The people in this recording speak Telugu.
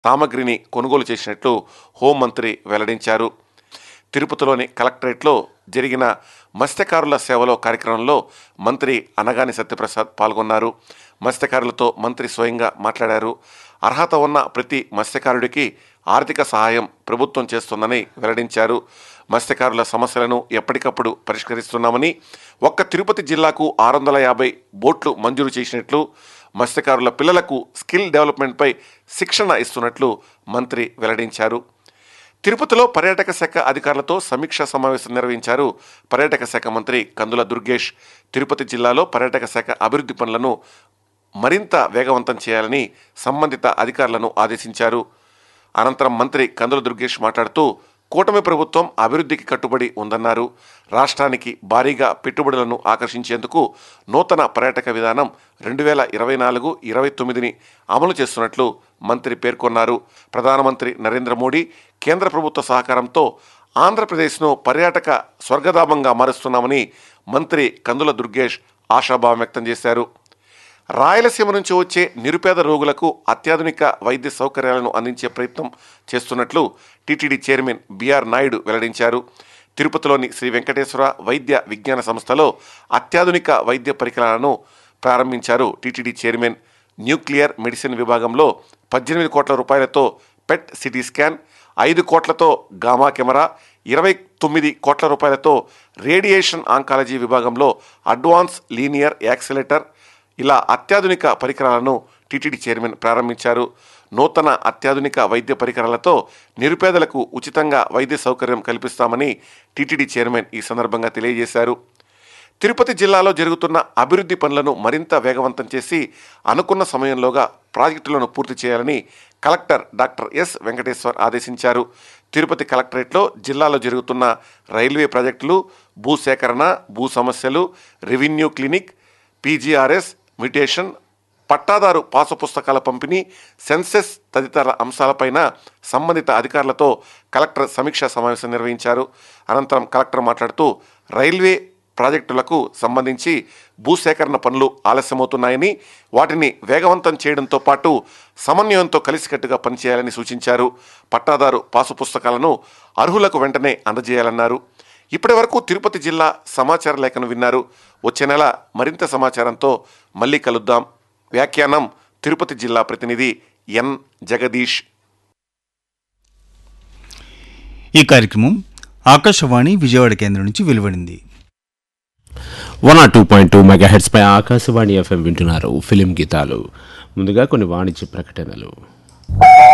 సామగ్రిని కొనుగోలు చేసినట్లు హోంమంత్రి వెల్లడించారు తిరుపతిలోని కలెక్టరేట్లో జరిగిన మత్స్యకారుల సేవలో కార్యక్రమంలో మంత్రి అనగాని సత్యప్రసాద్ పాల్గొన్నారు మత్స్యకారులతో మంత్రి స్వయంగా మాట్లాడారు అర్హత ఉన్న ప్రతి మత్స్యకారుడికి ఆర్థిక సహాయం ప్రభుత్వం చేస్తుందని వెల్లడించారు మత్స్యకారుల సమస్యలను ఎప్పటికప్పుడు పరిష్కరిస్తున్నామని ఒక్క తిరుపతి జిల్లాకు ఆరు వందల యాభై బోట్లు మంజూరు చేసినట్లు మత్స్యకారుల పిల్లలకు స్కిల్ డెవలప్మెంట్పై శిక్షణ ఇస్తున్నట్లు మంత్రి వెల్లడించారు తిరుపతిలో పర్యాటక శాఖ అధికారులతో సమీక్షా సమావేశం నిర్వహించారు పర్యాటక శాఖ మంత్రి కందుల దుర్గేష్ తిరుపతి జిల్లాలో పర్యాటక శాఖ అభివృద్ధి పనులను మరింత వేగవంతం చేయాలని సంబంధిత అధికారులను ఆదేశించారు అనంతరం మంత్రి కందుల దుర్గేష్ మాట్లాడుతూ కూటమి ప్రభుత్వం అభివృద్ధికి కట్టుబడి ఉందన్నారు రాష్ట్రానికి భారీగా పెట్టుబడులను ఆకర్షించేందుకు నూతన పర్యాటక విధానం రెండు వేల ఇరవై నాలుగు ఇరవై తొమ్మిదిని అమలు చేస్తున్నట్లు మంత్రి పేర్కొన్నారు ప్రధానమంత్రి నరేంద్ర మోడీ కేంద్ర ప్రభుత్వ సహకారంతో ఆంధ్రప్రదేశ్ను పర్యాటక స్వర్గధామంగా మారుస్తున్నామని మంత్రి కందుల దుర్గేష్ ఆశాభావం వ్యక్తం చేశారు రాయలసీమ నుంచి వచ్చే నిరుపేద రోగులకు అత్యాధునిక వైద్య సౌకర్యాలను అందించే ప్రయత్నం చేస్తున్నట్లు టీటీడీ చైర్మన్ బిఆర్ నాయుడు వెల్లడించారు తిరుపతిలోని శ్రీ వెంకటేశ్వర వైద్య విజ్ఞాన సంస్థలో అత్యాధునిక వైద్య పరికరాలను ప్రారంభించారు టీటీడీ చైర్మన్ న్యూక్లియర్ మెడిసిన్ విభాగంలో పద్దెనిమిది కోట్ల రూపాయలతో పెట్ సిటీ స్కాన్ ఐదు కోట్లతో గామా కెమెరా ఇరవై తొమ్మిది కోట్ల రూపాయలతో రేడియేషన్ ఆంకాలజీ విభాగంలో అడ్వాన్స్ లీనియర్ యాక్సిలేటర్ ఇలా అత్యాధునిక పరికరాలను టీటీడీ చైర్మన్ ప్రారంభించారు నూతన అత్యాధునిక వైద్య పరికరాలతో నిరుపేదలకు ఉచితంగా వైద్య సౌకర్యం కల్పిస్తామని టీటీడీ చైర్మన్ ఈ సందర్భంగా తెలియజేశారు తిరుపతి జిల్లాలో జరుగుతున్న అభివృద్ధి పనులను మరింత వేగవంతం చేసి అనుకున్న సమయంలోగా ప్రాజెక్టులను పూర్తి చేయాలని కలెక్టర్ డాక్టర్ ఎస్ వెంకటేశ్వర్ ఆదేశించారు తిరుపతి కలెక్టరేట్లో జిల్లాలో జరుగుతున్న రైల్వే ప్రాజెక్టులు భూసేకరణ భూ సమస్యలు రెవెన్యూ క్లినిక్ పీజీఆర్ఎస్ మ్యూటేషన్ పట్టాదారు పాసు పుస్తకాల పంపిణీ సెన్సెస్ తదితర అంశాలపైన సంబంధిత అధికారులతో కలెక్టర్ సమీక్షా సమావేశం నిర్వహించారు అనంతరం కలెక్టర్ మాట్లాడుతూ రైల్వే ప్రాజెక్టులకు సంబంధించి భూసేకరణ పనులు ఆలస్యమవుతున్నాయని వాటిని వేగవంతం చేయడంతో పాటు సమన్వయంతో కలిసికట్టుగా పనిచేయాలని సూచించారు పట్టాదారు పాసు పుస్తకాలను అర్హులకు వెంటనే అందజేయాలన్నారు ఇప్పటి వరకు తిరుపతి జిల్లా సమాచార లేఖను విన్నారు వచ్చే నెల మరింత సమాచారంతో మళ్ళీ కలుద్దాం వ్యాఖ్యానం తిరుపతి జిల్లా ప్రతినిధి ఎన్ జగదీష్ ఈ కార్యక్రమం ఆకాశవాణి విజయవాడ కేంద్రం నుంచి వెలువడింది one O two point two mega hertz పై ఆకాశవాణి ఎఫ్ఎం వింటున్నారు ఫిలిం గీతాలు ముందుగా కొన్ని వాణిజ్య ప్రకటనలు